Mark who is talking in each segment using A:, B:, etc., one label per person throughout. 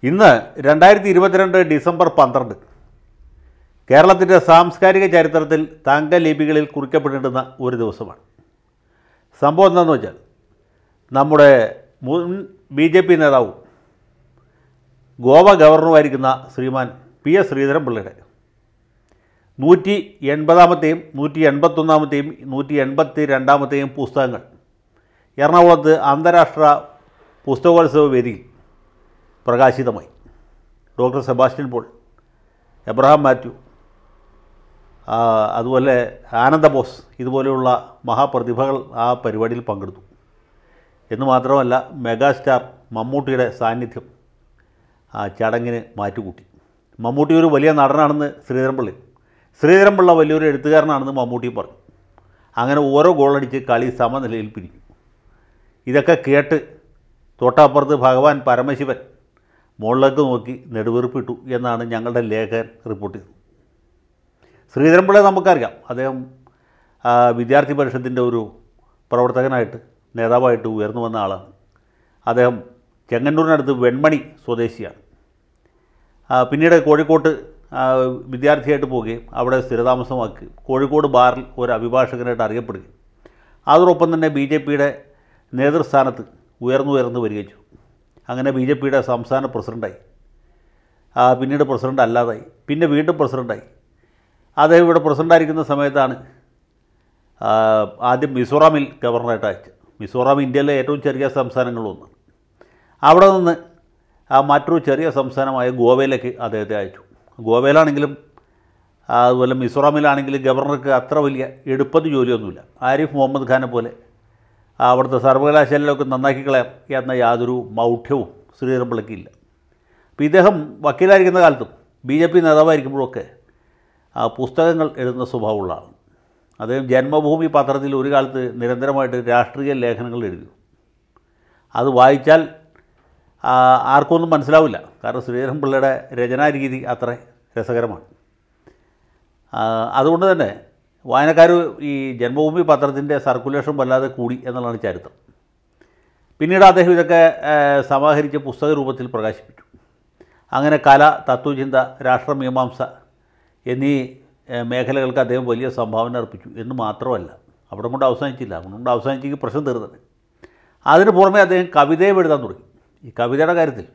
A: ഇന്ന് രണ്ടായിരത്തി ഇരുപത്തിരണ്ട് ഡിസംബർ പന്ത്രണ്ട് കേരളത്തിൻ്റെ സാംസ്കാരിക ചരിത്രത്തിൽ തങ്കലിപികളിൽ കുറിക്കപ്പെട്ടിട്ടുന്ന ഒരു ദിവസമാണ് സംഭവം എന്താണെന്ന് വെച്ചാൽ നമ്മുടെ മുൻ ബി ജെ പി നേതാവും ഗോവ ഗവർണറുമായിരിക്കുന്ന ശ്രീമാൻ പി എസ് ശ്രീധരൻപിള്ളയുടെ നൂറ്റി എൺപതാമത്തെയും നൂറ്റി എൺപത്തൊന്നാമത്തെയും നൂറ്റി എൺപത്തി രണ്ടാമത്തെയും പുസ്തകങ്ങൾ എറണാകുളത്ത് അന്താരാഷ്ട്ര പുസ്തകോത്സവ വേദിയിൽ പ്രകാശിതമായി ഡോക്ടർ സെബാസ്റ്റ്യൻ പോൾ എബ്രഹാം മാത്യു ആ, അതുപോലെ ആനന്ദ ബോസ് ഇതുപോലെയുള്ള മഹാപ്രതിഭകൾ ആ പരിപാടിയിൽ പങ്കെടുത്തു എന്ന് മാത്രമല്ല മെഗാസ്റ്റാർ മമ്മൂട്ടിയുടെ സാന്നിധ്യം ആ ചടങ്ങിന് മാറ്റുകൂട്ടി മമ്മൂട്ടി ഒരു വലിയ നടനാണെന്ന് ശ്രീധരൻപിള്ളി ശ്രീധരൻപിള്ള വലിയൊരു എഴുത്തുകാരനാണെന്ന് മമ്മൂട്ടി പറഞ്ഞു അങ്ങനെ ഓരോ ഗോളടിച്ച് കളി സമനിലയിൽ പിരിഞ്ഞു ഇതൊക്കെ കേട്ട് തൊട്ടപ്പുറത്ത് ഭഗവാൻ പരമശിവൻ മുകളിലേക്ക് നോക്കി നെടുവീർപ്പിട്ടു എന്നാണ് ഞങ്ങളുടെ ലേഖകൻ റിപ്പോർട്ട് ചെയ്തത് ശ്രീധരൻപിള്ളയെ നമുക്കറിയാം അദ്ദേഹം ആ, വിദ്യാർത്ഥി പരിഷത്തിൻ്റെ ഒരു പ്രവർത്തകനായിട്ട് നേതാവായിട്ട് ഉയർന്നു വന്ന ആളാണ് അദ്ദേഹം ചെങ്ങന്നൂരിനടുത്ത് വെൺമണി സ്വദേശിയാണ് ആ, പിന്നീട് കോഴിക്കോട്ട് ആ, വിദ്യാർത്ഥിയായിട്ട് പോവുകയും അവിടെ സ്ഥിരതാമസമാക്കി കോഴിക്കോട് ബാറിൽ ഒരു അഭിഭാഷകനായിട്ട് അറിയപ്പെടുകയും അതോടൊപ്പം തന്നെ ബി ജെ പിയുടെ നേതൃസ്ഥാനത്ത് ഉയർന്നു ഉയർന്നു വരികയും ചെയ്തു അങ്ങനെ ബി ജെ പിയുടെ സംസ്ഥാന പ്രസിഡൻ്റായി ആ, പിന്നീട് പ്രസിഡൻ്റ് അല്ലാതായി പിന്നെ വീണ്ടും പ്രസിഡൻ്റായി അദ്ദേഹം ഇവിടെ പ്രസിഡൻ്റായിരിക്കുന്ന സമയത്താണ് ആ, ആദ്യം മിസോറാമിൽ ഗവർണറായിട്ട് അയച്ചത് മിസോറാം ഇന്ത്യയിലെ ഏറ്റവും ചെറിയ സംസ്ഥാനങ്ങളൊന്ന് അവിടെ നിന്ന് ആ മറ്റൊരു ചെറിയ സംസ്ഥാനമായ ഗോവയിലേക്ക് അദ്ദേഹത്തെ അയച്ചു ഗോവയിലാണെങ്കിലും ആ, അതുപോലെ മിസോറാമിലാണെങ്കിലും ഗവർണർക്ക് അത്ര വലിയ എടുപ്പത് ജോലിയൊന്നുമില്ല ആരിഫ് മുഹമ്മദ് ഖാനെ പോലെ ആ, അവിടുത്തെ സർവകലാശാലയിലൊക്കെ നന്നാക്കി കളയാം എന്ന യാതൊരു മൗഢ്യവും ശ്രീധരൻപിള്ളയ്ക്ക് ഇല്ല അപ്പോൾ ഇദ്ദേഹം വക്കീലായിരിക്കുന്ന കാലത്തും ബി ജെ പി നേതാവായിരിക്കുമ്പോഴൊക്കെ ആ, പുസ്തകങ്ങൾ എഴുതുന്ന സ്വഭാവമുള്ള ആളാണ് അദ്ദേഹം ജന്മഭൂമി പത്രത്തിൽ ഒരു കാലത്ത് നിരന്തരമായിട്ട് രാഷ്ട്രീയ ലേഖനങ്ങൾ എഴുതി അത് വായിച്ചാൽ ആ, ആർക്കൊന്നും മനസ്സിലാവില്ല കാരണം ശ്രീധരൻപിള്ളയുടെ രചനാരീതി അത്ര രസകരമാണ് ആ, അതുകൊണ്ട് തന്നെ വായനക്കാർ ഈ ജന്മഭൂമി പത്രത്തിൻ്റെ സർക്കുലേഷൻ വല്ലാതെ കൂടി എന്നുള്ളതാണ് ചരിത്രം പിന്നീട് അദ്ദേഹം ഇതൊക്കെ ആ, സമാഹരിച്ച് പുസ്തക രൂപത്തിൽ പ്രകാശിപ്പിച്ചു അങ്ങനെ കല തത്വചിന്ത രാഷ്ട്രമീമാംസ എന്നീ ആ, മേഖലകൾക്ക് അദ്ദേഹം വലിയ സംഭാവന അർപ്പിച്ചു എന്ന് മാത്രമല്ല അവിടെ കൊണ്ട് അവസാനിച്ചില്ല അവിടെ കൊണ്ട് അവസാനിച്ചെങ്കിൽ പ്രശ്നം തീർന്നത് അതിന് പുറമെ അദ്ദേഹം കവിതയും എഴുതാൻ തുടങ്ങി ഈ കവിതയുടെ കാര്യത്തിൽ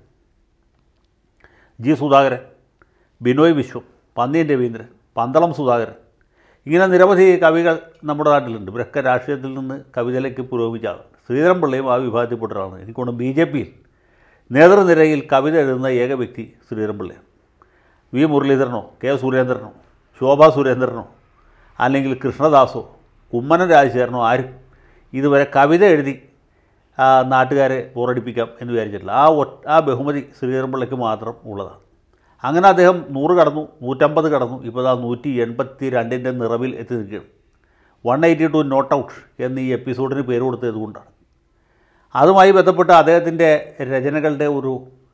A: ജി സുധാകരൻ ബിനോയ് വിശ്വം പന്നിയൻ രവീന്ദ്രൻ പന്തളം സുധാകരൻ ഇങ്ങനെ നിരവധി കവികൾ നമ്മുടെ നാട്ടിലുണ്ട് ഇവരൊക്കെ രാഷ്ട്രീയത്തിൽ നിന്ന് കവിതയിലേക്ക് പുരോഗമിച്ച ആൾ ശ്രീധരൻപിള്ളയും ആ വിഭാഗത്തിൽപ്പെട്ടൊരാളാണ് എനിക്കൊണ്ട് ബി ജെ പിയിൽ നേതൃനിരയിൽ കവിത എഴുതുന്ന ഏക വ്യക്തി ശ്രീധരൻപിള്ളയാണ് വി മുരളീധരനോ കെ സുരേന്ദ്രനോ ശോഭാ സുരേന്ദ്രനോ അല്ലെങ്കിൽ കൃഷ്ണദാസോ കുമ്മനം രാജശേഖരനോ ആരും ഇതുവരെ കവിത എഴുതി ആ, നാട്ടുകാരെ ബോറടിപ്പിക്കാം എന്ന് വിചാരിച്ചിട്ടില്ല ആ ഒ ആ ബഹുമതി ശ്രീധരൻപിള്ളയ്ക്ക് മാത്രം ഉള്ളതാണ് അങ്ങനെ അദ്ദേഹം നൂറ് കടന്നു നൂറ്റമ്പത് കടന്നു ഇപ്പോൾ ആ നൂറ്റി എൺപത്തി രണ്ടിൻ്റെ നിറവിൽ എത്തി നിൽക്കുകയാണ് one eighty two not out എന്ന് ഈ എപ്പിസോഡിന് പേര് കൊടുത്തത് കൊണ്ടാണ് അതുമായി ബന്ധപ്പെട്ട് അദ്ദേഹത്തിൻ്റെ രചനകളുടെ ഒരു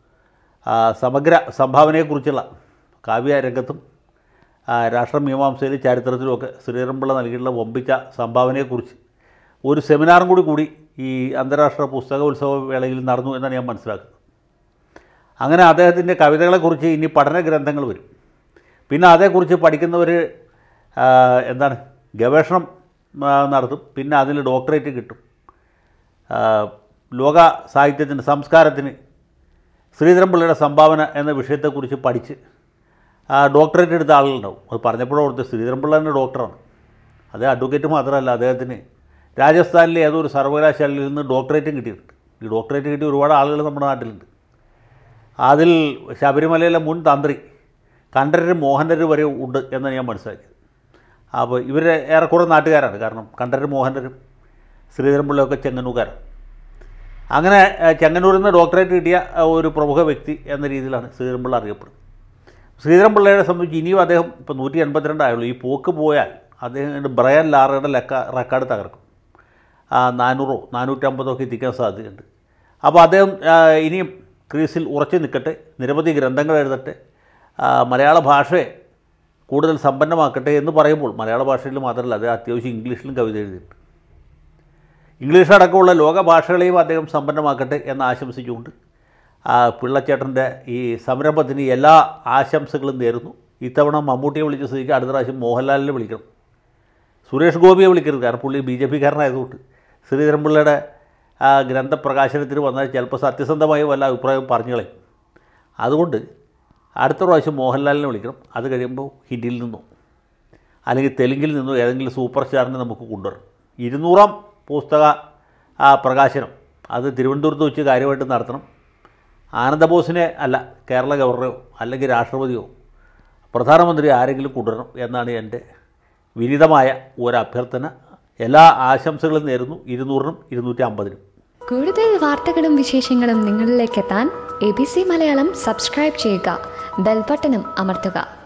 A: ആ, സമഗ്ര സംഭാവനയെക്കുറിച്ചുള്ള കാവ്യരംഗത്തും ആ, രാഷ്ട്രമീമാംസയിലും ചരിത്രത്തിലുമൊക്കെ ശ്രീധരൻപിള്ള നൽകിയിട്ടുള്ള വമ്പിച്ച സംഭാവനയെക്കുറിച്ച് ഒരു സെമിനാറും കൂടി കൂടി ഈ അന്താരാഷ്ട്ര പുസ്തകോത്സവ വേളയിൽ നടന്നു എന്നാണ് ഞാൻ മനസ്സിലാക്കുന്നത് അങ്ങനെ അദ്ദേഹത്തിൻ്റെ കവിതകളെക്കുറിച്ച് ഇനി പഠന ഗ്രന്ഥങ്ങൾ വരും പിന്നെ അതേക്കുറിച്ച് പഠിക്കുന്നവർ ആ, എന്താണ് ഗവേഷണം ആ, നടത്തും പിന്നെ അതിൽ ഡോക്ടറേറ്റ് കിട്ടും ആ, ലോക സാഹിത്യത്തിന് സംസ്കാരത്തിന് ശ്രീധരൻപിള്ളയുടെ സംഭാവന എന്ന വിഷയത്തെക്കുറിച്ച് പഠിച്ച് ആ, ഡോക്ടറേറ്റ് എടുത്ത ആളുകളുണ്ടാവും അത് പറഞ്ഞപ്പോഴും ഓർത്ത് ശ്രീധരൻപിള്ള തന്നെ ഡോക്ടറാണ് അത് അഡ്വക്കേറ്റ് മാത്രമല്ല അദ്ദേഹത്തിന് രാജസ്ഥാനിലെ ഏതോ ഒരു സർവകലാശാലയിൽ നിന്ന് ഡോക്ടറേറ്റും കിട്ടിയിട്ടുണ്ട് ഈ ഡോക്ടറേറ്റ് കിട്ടിയ ഒരുപാട് ആളുകൾ നമ്മുടെ നാട്ടിലുണ്ട് അതിൽ ശബരിമലയിലെ മുൻ തന്ത്രി കണ്ഠരര് മോഹനര് വരെ ഉണ്ട് എന്നാണ് ഞാൻ മനസ്സിലാക്കിയത് അപ്പോൾ ഇവർ ഏറെക്കുറെ നാട്ടുകാരാണ് കാരണം കണ്ഠരര് മോഹനരും ശ്രീധരൻപിള്ളയൊക്കെ ചെങ്ങന്നൂർക്കാരാണ് അങ്ങനെ ഏഹ്, ചെങ്ങന്നൂരിൽ നിന്ന് ഡോക്ടറേറ്റ് കിട്ടിയ ഏഹ്, ഒരു പ്രമുഖ വ്യക്തി എന്ന രീതിയിലാണ് ശ്രീധരൻപിള്ള അറിയപ്പെടുന്നത് ശ്രീധരൻപിള്ളയെ സംബന്ധിച്ച് ഇനിയും അദ്ദേഹം ഇപ്പോൾ നൂറ്റി എൺപത്തിരണ്ടായുള്ളൂ ഈ പോക്ക് പോയാൽ അദ്ദേഹം ബ്രയൻ ലാറയുടെ ലെക്ക റെക്കോർഡ് തകർക്കും ആ, നാനൂറോ നാനൂറ്റമ്പതോ ഒക്കെ എത്തിക്കാൻ സാധ്യതയുണ്ട് അപ്പോൾ അദ്ദേഹം ആ, ഇനിയും ക്രീസിൽ ഉറച്ചു നിൽക്കട്ടെ നിരവധി ഗ്രന്ഥങ്ങൾ എഴുതട്ടെ ആ, മലയാള ഭാഷയെ കൂടുതൽ സമ്പന്നമാക്കട്ടെ എന്ന് പറയുമ്പോൾ മലയാള ഭാഷയിൽ മാത്രമല്ല അദ്ദേഹം അത്യാവശ്യം ഇംഗ്ലീഷിലും കവിത എഴുതിയിട്ടുണ്ട് ഇംഗ്ലീഷ് അടക്കമുള്ള ലോക ഭാഷകളെയും അദ്ദേഹം സമ്പന്നമാക്കട്ടെ എന്ന് ആശംസിച്ചുകൊണ്ട് ആ പിള്ളച്ചേട്ടൻ്റെ ഈ സംരംഭത്തിന് എല്ലാ ആശംസകളും നേരുന്നു ഇത്തവണ മമ്മൂട്ടിയെ വിളിച്ച സ്ഥിതിക്ക് അടുത്ത പ്രാവശ്യം മോഹൻലാലിനെ വിളിക്കണം സുരേഷ് ഗോപിയെ വിളിക്കരുത് കാരണം പുള്ളി ബി ജെ പിക്കാരനായതുകൊണ്ട് ശ്രീധരൻപിള്ളയുടെ ആ ഗ്രന്ഥപ്രകാശനത്തിന് വന്നാൽ ചിലപ്പോൾ സത്യസന്ധമായ വല്ല അഭിപ്രായവും പറഞ്ഞു കളയും അതുകൊണ്ട് അടുത്ത പ്രാവശ്യം മോഹൻലാലിനെ വിളിക്കണം അത് കഴിയുമ്പോൾ ഹിന്ദിയിൽ നിന്നോ അല്ലെങ്കിൽ തെലുങ്കിൽ നിന്നോ ഏതെങ്കിലും സൂപ്പർ സ്റ്റാറിനെ നമുക്ക് കൊണ്ടുവരണം ഇരുന്നൂറാം പുസ്തക ആ പ്രകാശനം അത് തിരുവനന്തപുരത്ത് വെച്ച് കാര്യമായിട്ട് നടത്തണം ആനന്ദബോസിനെ അല്ല കേരള ഗവർണറോ അല്ലെങ്കിൽ രാഷ്ട്രപതിയോ പ്രധാനമന്ത്രി ആരെങ്കിലും കൊണ്ടുവരണം എന്നാണ് എൻ്റെ വിനീതമായ ഒരു അഭ്യർത്ഥന എല്ലാ ആശംസകളും നേരുന്നു ഇരുന്നൂറിനും ഇരുന്നൂറ്റി അമ്പതിനും
B: കൂടുതൽ വാർത്തകളും വിശേഷങ്ങളും നിങ്ങളിലേക്ക് എത്താൻ A B C Malayalam subscribe ചെയ്യുക ബെൽബട്ടനും അമർത്തുക